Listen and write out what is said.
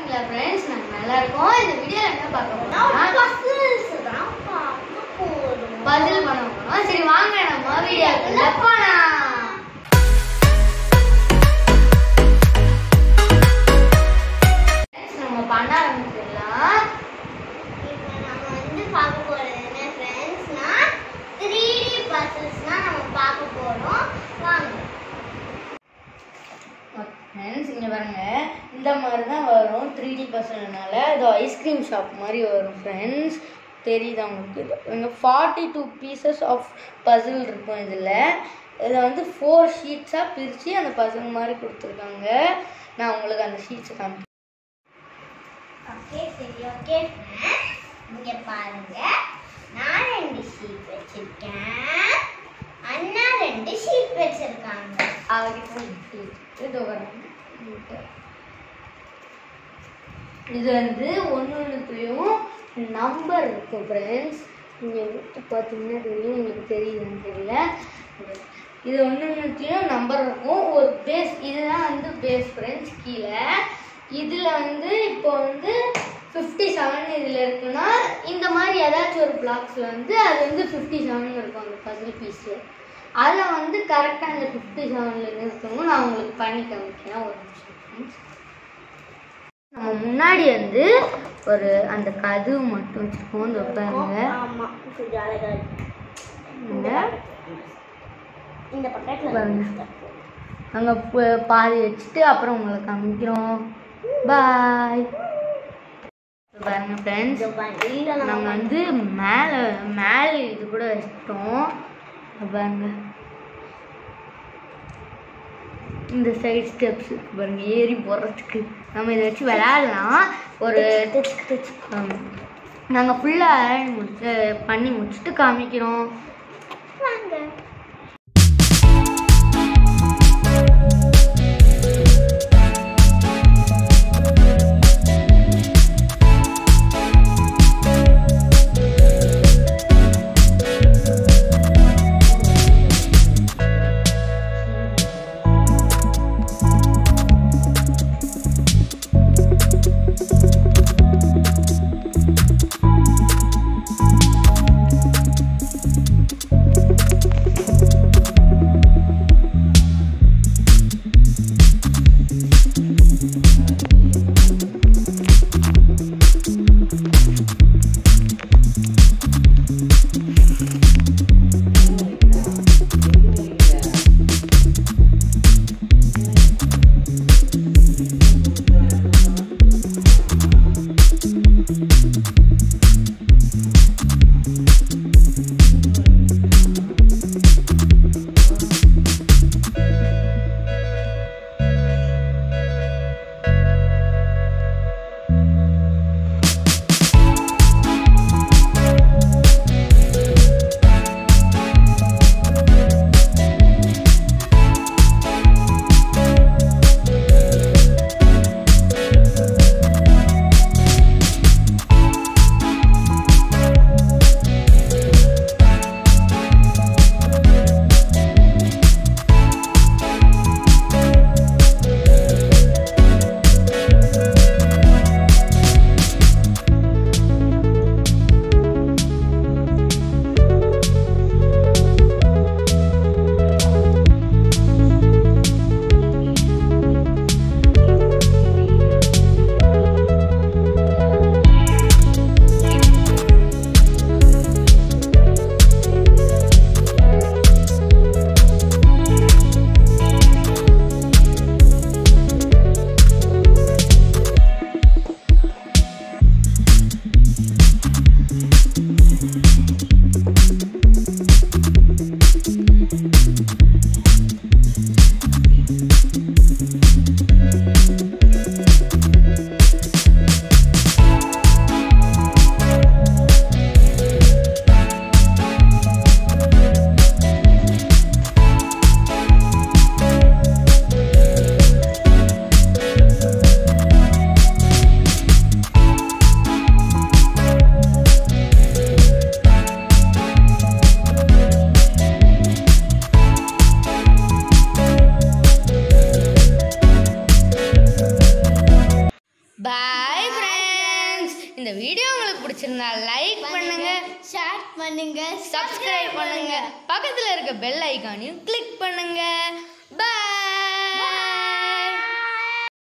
இருக்கீங்களா ஃப்ரெண்ட்ஸ் நாங்கள் நல்லா இருக்கோம் இந்த வீடியோவில் என்ன பார்க்க போறோம்னா பசில் பண்ண போறோம் சரி வாங்க நம்ம வீடியோக்குள்ள போலாம் Friends, நம்ம பண்ண ஆரம்பிச்சிடலாம் ஃப்ரெண்ட்ஸ் இங்கே பாருங்க இந்த மாதிரி தான் வரும் த்ரீ டி பர்சனால இது ஐஸ்கிரீம் ஷாப் மாதிரி வரும் ஃப்ரெண்ட்ஸ் தெரியுதா உங்களுக்கு இது இங்கே forty two pieces of puzzle இருக்கும் இதில் இதில் வந்து ஃபோர் ஷீட்ஸாக பிரித்து அந்த பசில் மாதிரி கொடுத்துருக்காங்க நான் உங்களுக்கு அந்த ஷீட்ஸை காமிக்கிறேன் ஓகே சரி ஓகே இங்க பாருங்க நான் ரெண்டு ஷீட் வச்சிருக்கேன் அண்ணா ரெண்டு ஷீட் வச்சிருக்காங்க அவர்கிட்ட இது வரும் இது வந்து ஒன்று ஒன்றுத்துலேயும் நம்பர் இருக்கும் ஃப்ரெண்ட்ஸ் நீங்கள் விட்டு பார்த்தீங்கன்னா தெரியும் உங்களுக்கு தெரியுதுன்னு தெரியல இது ஒன்று ஒன்றுத்துலேயும் நம்பர் இருக்கும் ஒரு பேஸ் இதுதான் வந்து பேஸ் ஃப்ரெண்ட்ஸ் கீழே இதில் வந்து இப்போ வந்து ஃபிஃப்டி செவன் இதில் இருக்குன்னா இந்த மாதிரி ஏதாச்சும் ஒரு பிளாக்ஸில் வந்து அது வந்து ஃபிஃப்டி செவன் இருக்கும் அந்த பசில் பீஸில் அதில் வந்து கரெக்டாக அந்த ஃபிஃப்டி செவனில் நிறுத்தணும் நான் உங்களுக்கு பண்ணி காமிக்கிறேன் ஒரு நிமிஷம் friends. நம்ம முன்னாடி வந்து ஒரு அந்த கதவு மட்டும் வச்சுருக்கோம் இந்த பாருங்க ஆமா கொஞ்சம் அழகா இருக்கு இந்த இந்த பக்கத்துல பாருங்க. அங்கே பாதி வச்சுட்டு அப்புறம் உங்களை காமிக்கிறோம் பாய் பாருங்க ஃப்ரெண்ட்ஸ் இல்ல நாங்கள் வந்து மேலே மேலே இது கூட வச்சிட்டோம் இங்க பாருங்க இந்த சைடு ஸ்டெப்ஸ் பாருங்க ஏறி போகிறதுக்கு நம்ம இதை வச்சு விளையாடலாம் ஒரு நாங்கள் ஃபுல்லாக முடிச்சு பண்ணி முடிச்சுட்டு காமிக்கிறோம் வாங்க இந்த வீடியோ உங்களுக்கு பிடிச்சிருந்தா லைக் பண்ணுங்க ஷேர் பண்ணுங்க சப்ஸ்கிரைப் பண்ணுங்க பக்கத்தில் இருக்க பெல் ஐக்கானையும் கிளிக்